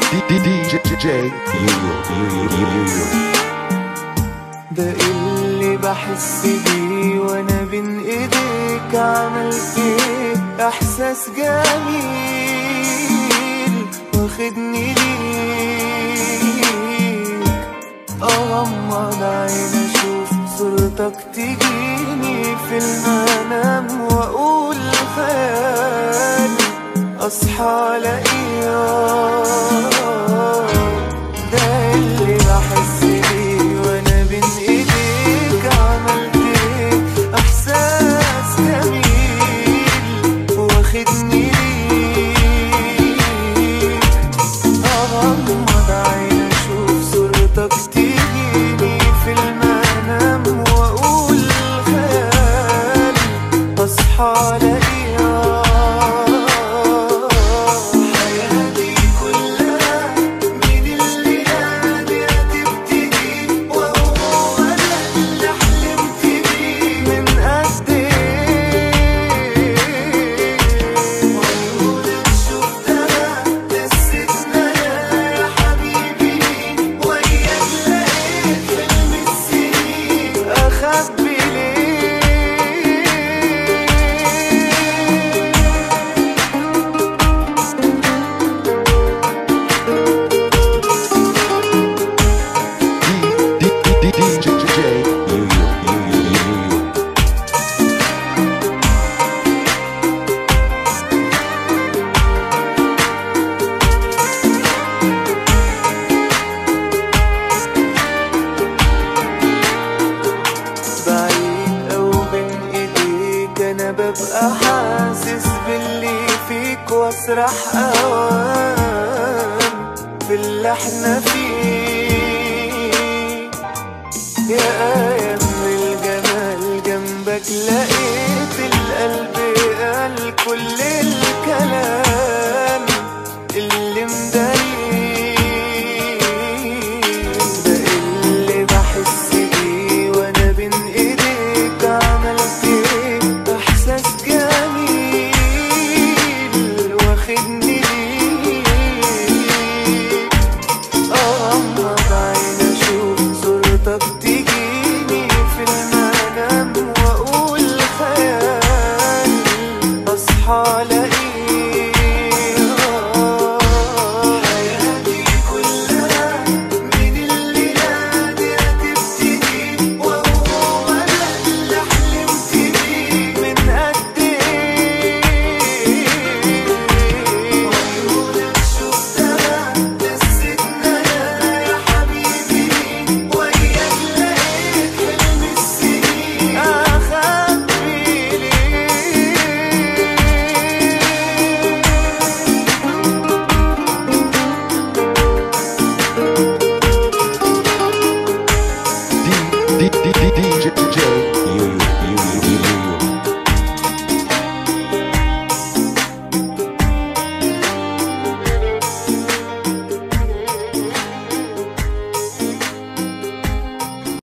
DJ يويو يويو يويو ده اللي بحس بيه وانا بين ايديك عملت ايه احساس جميل واخدني ليك اغمض عين اشوف صورتك تجيني في المنام واقول خيال اصحى الاقيك ده اللي بحس بيه وانا بين ايديك عملت ايه احساس جميل واخدني ليك اغمض عين اشوف صورتك تجيني في المنام واقول خيال اصحى الاقيها حياتي كلها من الليالي هتبتدي وهو انا اللي حلمت بيه من قد ايه وعيونك شفتها دستنا يا حبيبي وياك لقيت حلم السنين اخبي ليه DJ يويو يويو يويو بعيد أو بين إيديك أنا ببقى حاسس باللي فيك وأسرح أوام في اللي احنا فيه يا آية من الجمال جنبك لقيت